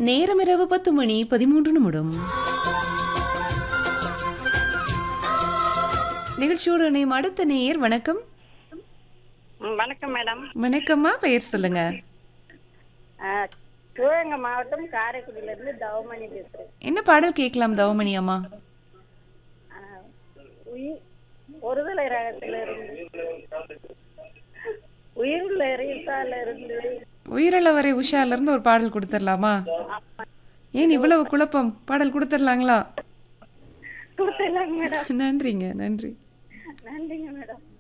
நேரம் இரவு பத்து மணி பதிமூன்று நிமிடம் நிகழ்ச்சியோடு இணையும் அடுத்த நேயர் வணக்கம் ம், வணக்கம் மேடம் வணக்கம்மா பெயர் சொல்லுங்க ஆ, சிவகங்கை மாவட்டம் காரைக்குடியிலேருந்து தவமணி பேசுகிறேன் என்ன பாடல் கேட்கலாம் தவமணி அம்மா உயிர் ஒருதலை ரகத்துல இருந்து உயிருள்ள இறைத்தால இருந்து உயிரிழவரை உஷால இருந்து ஒரு பாடல் கொடுத்துடலாமா ஏன் இவ்வளவு குழப்பம் பாடல் கொடுத்துடலாங்களா கொடுத்துடலாங்க மேடம் நன்றிங்க நன்றி நன்றிங்க மேடம்